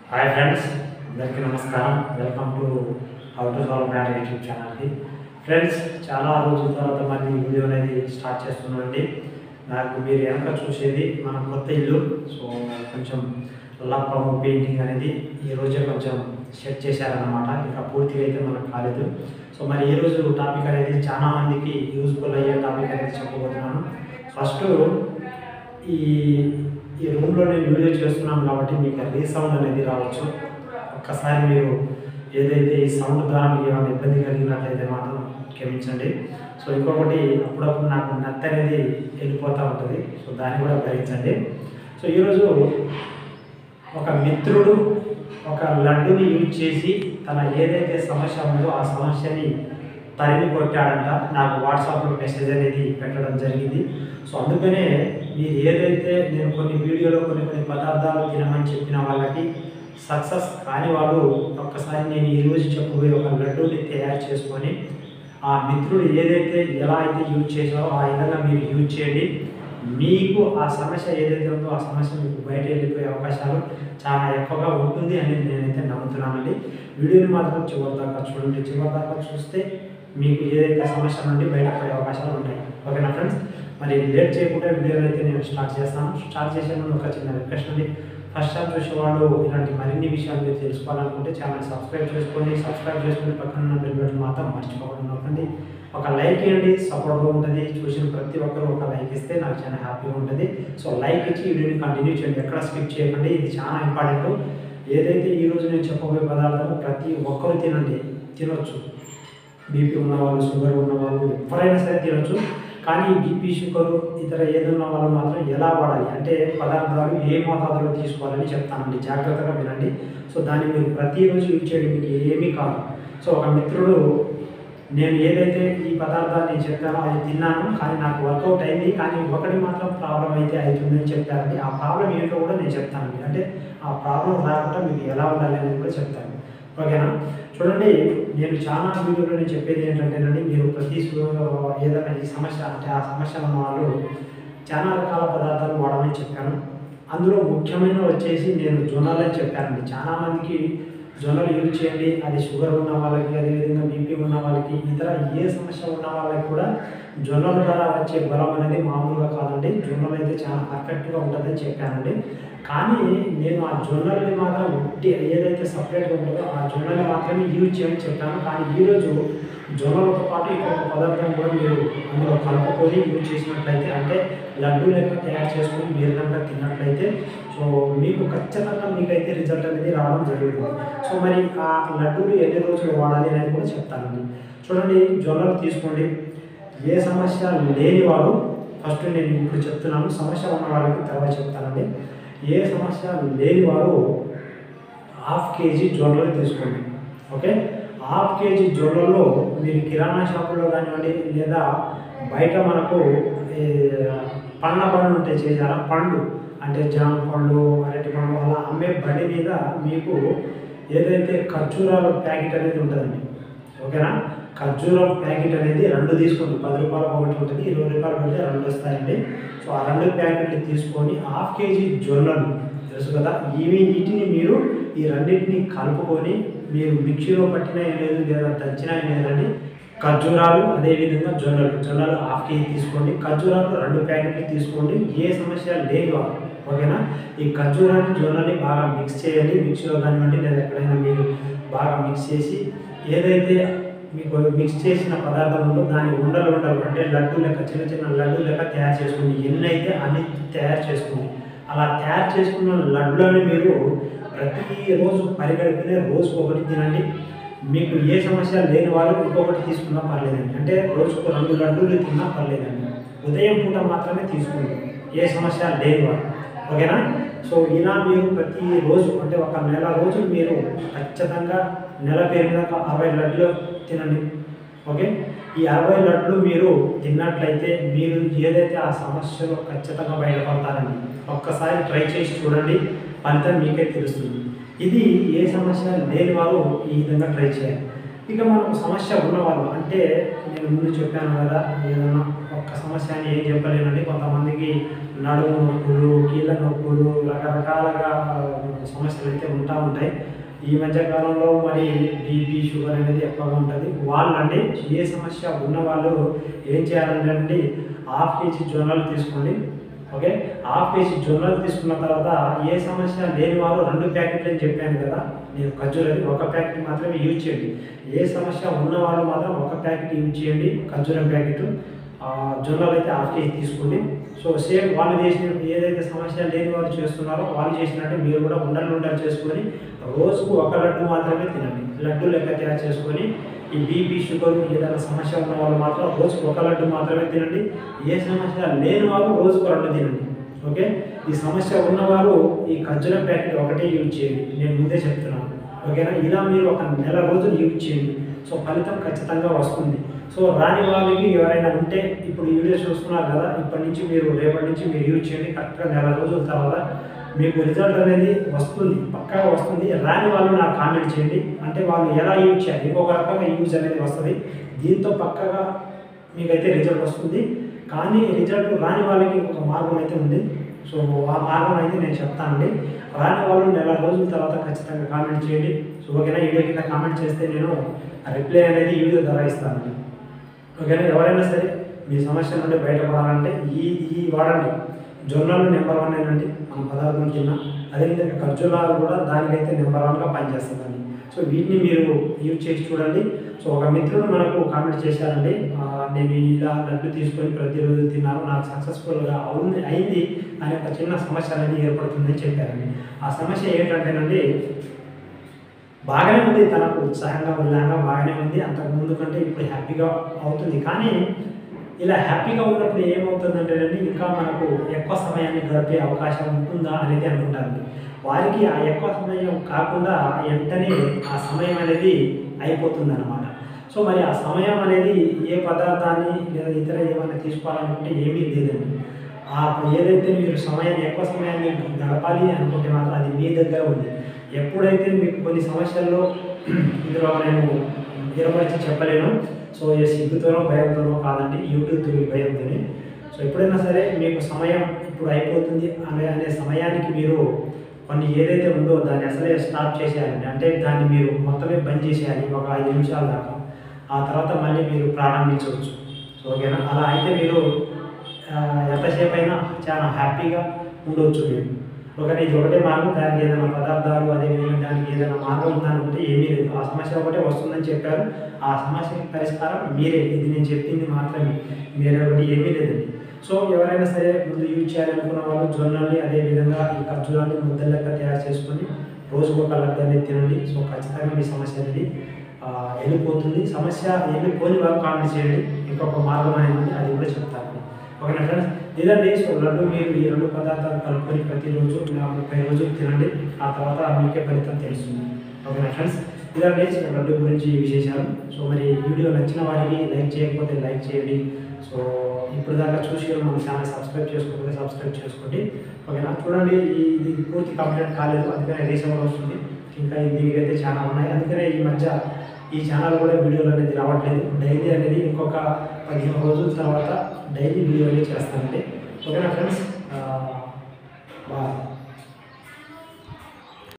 hi friends అందరికీ నమస్కారం welcome to how to solve math YouTube ఛానల్కి ఫ్రెండ్స్ చాలా రోజుల తర్వాత మళ్ళీ ఈ వీడియో అనేది స్టార్ట్ చేస్తున్నానండి నాకు మీరు వెనక చూసేది మన కొత్త ఇల్లు సో కొంచెం లప్పము పెయింటింగ్ అనేది ఈ రోజే కొంచెం సెట్ చేశారన్నమాట ఇంకా పూర్తిగా అయితే మనకు కాలేదు సో మరి ఈ రోజు టాపిక్ అనేది చాలా మందికి యూజ్ఫుల్ అయ్యే టాపిక్ అనేది చెప్పబోతున్నాను ఫస్ట్ ఈ ఈ రూమ్లో నేను వీడియో చేస్తున్నాను కాబట్టి మీకు రీసౌండ్ అనేది రావచ్చు ఒక్కసారి మీరు ఏదైతే ఈ సౌండ్ ద్వారా మీకు ఏమైనా ఇబ్బంది కలిగినట్లయితే మాత్రం క్షమించండి సో ఇంకొకటి అప్పుడప్పుడు నాకు నత్త అనేది వెళ్ళిపోతూ ఉంటుంది సో దాన్ని కూడా భరించండి సో ఈరోజు ఒక మిత్రుడు ఒక లడ్డుని యూజ్ చేసి తన ఏదైతే సమస్య ఉందో ఆ సమస్యని తరిమి కొట్టాడంట నాకు వాట్సాప్లో మెసేజ్ అనేది పెట్టడం జరిగింది సో అందుకనే మీరు ఏదైతే నేను కొన్ని వీడియోలో కొన్ని కొన్ని పదార్థాలు తినమని చెప్పిన వాళ్ళకి సక్సెస్ కాని వాళ్ళు ఒక్కసారి నేను ఈరోజు చెప్పబోయే ఒక లడ్డూని తయారు చేసుకొని ఆ మిత్రుడు ఏదైతే ఎలా అయితే యూజ్ చేశారో ఆ విధంగా మీరు యూజ్ చేయండి మీకు ఆ సమస్య ఏదైతే ఉందో ఆ సమస్య మీకు బయట వెళ్ళిపోయే అవకాశాలు చాలా ఎక్కువగా ఉంటుంది అనేది నేనైతే నమ్ముతున్నానండి వీడియోని మాత్రం చివరి దాకా చూడండి చివరి దాకా చూస్తే మీకు ఏదైతే సమస్య నుండి బయటపడే అవకాశాలు ఉంటాయి ఓకేనా ఫ్రెండ్స్ మరి లేట్ చేయకుండా వీడియోని అయితే నేను స్టార్ట్ చేస్తాను స్టార్ట్ చేసే ముందు ఒక చిన్న రిక్వెస్ట్ అండి ఫస్ట్ టైం చూసేవాళ్ళు ఇలాంటి మరిన్ని విషయాలు మీరు తెలుసుకోవాలనుకుంటే ఛానల్ సబ్స్క్రైబ్ చేసుకోండి సబ్స్క్రైబ్ చేసుకుని పక్కన ఉన్న బెల్ బటన్ మాత్రం మర్చిపోకుండా నొక్కండి ఒక లైక్ ఇవ్వండి సపోర్ట్గా ఉంటుంది చూసిన ప్రతి ఒక్కరు ఒక లైక్ ఇస్తే నాకు చాలా హ్యాపీగా ఉంటుంది సో లైక్ ఇచ్చి వీడియోని కంటిన్యూ చేయండి ఎక్కడ స్కిప్ చేయకండి ఇది చాలా ఇంపార్టెంట్ ఏదైతే ఈ రోజు నేను చెప్పబోయే పదార్థాలు ప్రతి ఒక్కరు తినండి తినొచ్చు బీపీ ఉన్నవాళ్ళు షుగర్ ఉన్నవాళ్ళు ఎవరైనా సరే తినొచ్చు కానీ బీపీ షుగర్ ఇతర ఏదున్న వాళ్ళు మాత్రం ఎలా వాడాలి అంటే పదార్థాలు ఏ మోతాదులో తీసుకోవాలని చెప్తానండి జాగ్రత్తగా వినండి సో దాన్ని మీరు ప్రతిరోజు యూజ్ చేయడం మీకు ఏమీ కాదు సో ఒక మిత్రుడు నేను ఏదైతే ఈ పదార్థాన్ని చెప్పానో అది తిన్నాను కానీ నాకు వర్కౌట్ అయింది కానీ ఒకటి మాత్రం ప్రాబ్లం అయితే అవుతుందని చెప్పారండి ఆ ప్రాబ్లం ఏంటో కూడా నేను చెప్తానండి అంటే ఆ ప్రాబ్లం రాకుండా మీకు ఎలా ఉండాలి అనేది కూడా చెప్తాను ఓకేనా చూడండి నేను చాలా వీడియోలో నేను చెప్పేది ఏంటంటేనండి మీరు ప్రతి సు- ఏదైనా ఈ సమస్య అంటే ఆ సమస్య ఉన్న వాళ్ళు చాలా రకాల పదార్థాలు వాడమని చెప్పాను అందులో ముఖ్యమైన వచ్చేసి నేను జొన్నలు అని చెప్పానండి చాలా మందికి జొన్నలు యూజ్ చేయండి అది షుగర్ ఉన్న వాళ్ళకి అదేవిధంగా బీపీ ఉన్న వాళ్ళకి ఇతర ఏ సమస్య ఉన్న వాళ్ళకి కూడా జొన్నల ద్వారా వచ్చే బలం అనేది మామూలుగా కాదండి జొన్నలు అయితే చాలా పర్ఫెక్ట్గా ఉంటుందని చెప్పానండి కానీ నేను ఆ జొన్నల్ని మాత్రం ఉట్టి ఏదైతే సపరేట్గా ఉంటుందో ఆ జొన్నల్ని మాత్రమే యూజ్ చేయని చెప్పాను కానీ ఈరోజు జొన్నలతో పాటు ఇంకొక పదార్థం కూడా మీరు అందులో కలుపుకొని యూజ్ చేసినట్లయితే అంటే లడ్డు లెక్క తయారు చేసుకొని మీరు కనుక తిన్నట్లయితే సో మీకు ఖచ్చితంగా మీకైతే రిజల్ట్ అనేది రావడం జరుగుతుంది సో మరి ఆ లడ్డూలు ఎన్ని రోజులు వాడాలి అనేది కూడా చెప్తానండి చూడండి జొన్నలు తీసుకోండి ఏ సమస్య లేని వారు ఫస్ట్ నేను ఇప్పుడు చెప్తున్నాను సమస్య ఉన్న వాళ్ళకి తర్వాత చెప్తానండి ఏ సమస్య లేని వారు హాఫ్ కేజీ జొన్నలు తీసుకోండి ఓకే హాఫ్ కేజీ జొన్నల్లో మీరు కిరాణా షాపులో కానివ్వండి లేదా బయట మనకు ఈ పండ్ల పండ్లు ఉంటాయి చేశారా పండ్లు అంటే జామ పండ్లు అరటి పండ్లు అలా అమ్మే బండి మీద మీకు ఏదైతే ఖర్జూరాల ప్యాకెట్ అనేది ఉంటుందండి ఓకేనా ఖర్జూరం ప్యాకెట్ అనేది రెండు తీసుకోండి పది రూపాయలు ఒకటి ఉంటుంది ఇరవై రూపాయలు పెడితే రెండు వస్తాయండి సో ఆ రెండు ప్యాకెట్లు తీసుకొని హాఫ్ కేజీ జొన్నలు తెలుసు కదా ఇవి వీటిని మీరు ఈ రెండింటిని కలుపుకొని మీరు మిక్సీలో పట్టినా ఏం లేదు లేదా దంచినా ఏం లేదండి ఖర్జూరాలు అదేవిధంగా జొన్నలు జొన్నలు హాఫ్ కేజీ తీసుకోండి ఖర్జూరాలు రెండు ప్యాకెట్లు తీసుకోండి ఏ సమస్య లేదు వాళ్ళు ఓకేనా ఈ ఖర్జూరాన్ని జొన్నని బాగా మిక్స్ చేయండి మిక్సీలో కానివ్వండి లేదా ఎక్కడైనా మీరు బాగా మిక్స్ చేసి ఏదైతే మీకు మిక్స్ చేసిన పదార్థం ఉందో దాన్ని ఉండలు ఉండలు అంటే లడ్డు లెక్క చిన్న చిన్న లడ్డు లెక్క తయారు చేసుకోండి ఎన్ని అయితే అన్ని తయారు చేసుకోండి అలా తయారు చేసుకున్న లడ్డులని మీరు ప్రతిరోజు పరిగెడిపితే రోజు ఒకటి తినండి మీకు ఏ సమస్య లేని వాళ్ళు ఇంకొకటి తీసుకున్నా పర్లేదండి అంటే రోజుకు రెండు లడ్డూలు తిన్నా పర్లేదండి ఉదయం పూట మాత్రమే తీసుకోండి ఏ సమస్య లేని వాళ్ళు ఓకేనా సో ఇలా మీరు ప్రతి రోజు అంటే ఒక నెల రోజులు మీరు ఖచ్చితంగా నెల పేరు మీద ఒక అరవై లడ్లు తినండి ఓకే ఈ అరవై లడ్లు మీరు తిన్నట్లయితే మీరు ఏదైతే ఆ సమస్యలో ఖచ్చితంగా బయటపడతారండి ఒక్కసారి ట్రై చేసి చూడండి ఫలితం మీకే తెలుస్తుంది ఇది ఏ సమస్య లేని వారు ఈ విధంగా ట్రై చేయాలి ఇక మనకు సమస్య ఉన్నవాళ్ళు అంటే నేను ముందు చెప్పాను కదా ఏదైనా ఒక్క సమస్య అని ఏం చెప్పలేనండి కొంతమందికి నడుము నొప్పులు కీళ్ళ నొప్పులు రకరకాలుగా సమస్యలు అయితే ఉంటా ఉంటాయి ఈ మధ్య కాలంలో మరి బీపీ షుగర్ అనేది ఎక్కువగా ఉంటుంది వాళ్ళండి ఏ సమస్య ఉన్న వాళ్ళు ఏం చేయాలంటే అండి హాఫ్ కేజీ జొన్నలు తీసుకోండి ఓకే హాఫ్ కేజీ జొన్నలు తీసుకున్న తర్వాత ఏ సమస్య లేని వాళ్ళు రెండు ప్యాకెట్లు అని చెప్పాను కదా నేను ఖర్జూరది ఒక ప్యాకెట్ మాత్రమే యూజ్ చేయండి ఏ సమస్య ఉన్న వాళ్ళు మాత్రం ఒక ప్యాకెట్ యూజ్ చేయండి ఖర్జూరం ప్యాకెట్ ఆ, జొన్నలు అయితే హాఫ్ కేజీ తీసుకోండి సో సేమ్ వాళ్ళు చేసిన ఏదైతే సమస్య లేని వాళ్ళు చేస్తున్నారో వాళ్ళు చేసినట్టు మీరు కూడా ఉండలు ఉండలు చేసుకొని రోజుకు ఒక లడ్డు మాత్రమే తినండి లడ్డు లెక్క తయారు చేసుకొని ఈ బీపీ షుగర్ ఏదైనా సమస్య ఉన్న వాళ్ళు మాత్రం రోజుకు ఒక లడ్డు మాత్రమే తినండి ఏ సమస్య లేని వాళ్ళు రోజుకు రెండు తినండి ఓకే ఈ సమస్య ఉన్నవారు ఈ ఖర్జూరం ప్యాకెట్ ఒకటే యూజ్ చేయండి నేను ముందే చెప్తున్నాను ఓకేనా ఇలా మీరు ఒక నెల రోజులు యూజ్ చేయండి సో ఫలితం ఖచ్చితంగా వస్తుంది సో రాని వాళ్ళకి ఎవరైనా ఉంటే ఇప్పుడు ఈ వీడియో చూస్తున్నారు కదా ఇప్పటి నుంచి మీరు రేపటి నుంచి మీరు యూజ్ చేయండి కరెక్ట్గా నెల రోజుల తర్వాత మీకు రిజల్ట్ అనేది వస్తుంది పక్కాగా వస్తుంది రాని వాళ్ళు నాకు కామెంట్ చేయండి అంటే వాళ్ళు ఎలా యూజ్ చేయాలి ఇంకొక రకంగా యూజ్ అనేది వస్తుంది దీంతో పక్కగా మీకైతే రిజల్ట్ వస్తుంది కానీ రిజల్ట్ రాని వాళ్ళకి ఇంకొక మార్గం అయితే ఉంది సో ఆ మార్గం అయితే నేను చెప్తానండి రాని వాళ్ళు నెల రోజుల తర్వాత ఖచ్చితంగా కామెంట్ చేయండి సో ఓకేనా వీడియో కింద కామెంట్ చేస్తే నేను రిప్లై అనేది ఈ వీడియో ద్వారా ఇస్తానండి ఓకేనా ఎవరైనా సరే మీ సమస్య నుండి బయటపడాలంటే ఈ ఈ వాడండి జొన్నలు నెంబర్ వన్ ఏనండి మన పదార్థం కింద అదేవిధంగా ఖర్జూరాలు కూడా దానికైతే నెంబర్ వన్గా పనిచేస్తుందండి సో వీటిని మీరు యూజ్ చేసి చూడండి సో ఒక మిత్రుడు మనకు కామెంట్ చేశారండి ఆ, నేను ఇలా లడ్డు తీసుకొని ప్రతిరోజు తిన్నాను నాకు సక్సెస్ఫుల్గా అవును అయింది అనే ఒక చిన్న సమస్య అనేది ఏర్పడుతుందని చెప్పారండి ఆ సమస్య ఏంటంటేనండి బాగానే ఉంది తనకు ఉత్సాహంగా ఉల్లాంగా బాగానే ఉంది అంతకు ముందు కంటే ఇప్పుడు హ్యాపీగా అవుతుంది కానీ ఇలా హ్యాపీగా ఉన్నప్పుడు ఏమవుతుందంటేనండి ఇంకా మనకు ఎక్కువ సమయాన్ని గడిపే అవకాశం ఉంటుందా అనేది అనుకుంటారు వారికి ఆ ఎక్కువ సమయం కాకుండా వెంటనే ఆ సమయం అనేది అయిపోతుంది అనమాట సో మరి ఆ సమయం అనేది ఏ పదార్థాన్ని లేదా ఇతర ఏమైనా తీసుకోవాలనుకుంటే ఏమీ లేదండి ఆ ఏదైతే మీరు సమయాన్ని ఎక్కువ సమయాన్ని గడపాలి అనుకుంటే మాత్రం అది మీ దగ్గర ఉంది ఎప్పుడైతే మీకు కొన్ని సమస్యల్లో ఇందులో నేను నిరమర్చి చెప్పలేను సో ఏ సిగ్గుతోనో భయంతోనో కాదండి యూట్యూబ్ భయంతోనే సో ఎప్పుడైనా సరే మీకు సమయం ఇప్పుడు అయిపోతుంది అనే అనే సమయానికి మీరు కొన్ని ఏదైతే ఉందో దాన్ని అసలే స్టాప్ చేసేయాలండి అంటే దాన్ని మీరు మొత్తమే బంద్ చేసేయాలి ఒక ఐదు నిమిషాల దాకా ఆ తర్వాత మళ్ళీ మీరు ప్రారంభించవచ్చు సో ఓకేనా అలా అయితే మీరు ఆ, ఎంతసేపు అయినా చాలా హ్యాపీగా ఉండవచ్చు మీరు ఒకటి ఇది ఒకటే మార్గం దానికి ఏదైనా పదార్థాలు అదేవిధంగా దానికి ఏదైనా మార్గం ఉందనుకుంటే ఏమీ లేదు ఆ సమస్య ఒకటే వస్తుందని చెప్పారు ఆ సమస్యకి పరిష్కారం మీరే ఇది నేను చెప్పింది మాత్రమే మీరే ఒకటి ఏమీ లేదండి సో ఎవరైనా సరే ముందు యూజ్ చేయాలనుకున్న వాళ్ళు జొన్నల్ని అదేవిధంగా ఈ ఖర్జూరాన్ని ముద్దల లెక్క తయారు చేసుకొని రోజుకు ఒక లడ్డు అనేది తినండి సో ఖచ్చితంగా మీ సమస్య అనేది ఆ, వెళ్ళిపోతుంది సమస్య వెళ్ళిపోని వాళ్ళు కామెంట్ చేయండి ఇంకొక మార్గం అనేది ఉంది అది కూడా చెప్తాను ఓకేనా ఫ్రెండ్స్ లేదండి సో లడ్డు మీరు ఈ రెండు పదార్థాలు కలుపుకొని ప్రతిరోజు ఇలా ముప్పై రోజులు తినండి ఆ తర్వాత మీకే ఫలితం తెలుస్తుంది ఓకేనా ఫ్రెండ్స్ ఇదండి సో లడ్డు గురించి విశేషాలు సో మరి వీడియో నచ్చిన వారికి లైక్ చేయకపోతే లైక్ చేయండి సో ఇప్పుడు దాకా చూసి మన ఛానల్ సబ్స్క్రైబ్ చేసుకోకపోతే సబ్స్క్రైబ్ చేసుకోండి ఓకేనా చూడండి ఈ- ఇది పూర్తి కంప్లీట్ కాలేదు అందుకనే రీసెంట్గా వస్తుంది ఇంకా దీనికైతే చాలా ఉన్నాయి అందుకనే ఈ మధ్య ఈ ఛానల్ కూడా వీడియోలు అనేది రావట్లేదు డైలీ అనేది ఇంకొక పదిహేను రోజుల తర్వాత డైలీ వీడియో అనేది చేస్తానండి ఓకేనా ఫ్రెండ్స్ బాయ్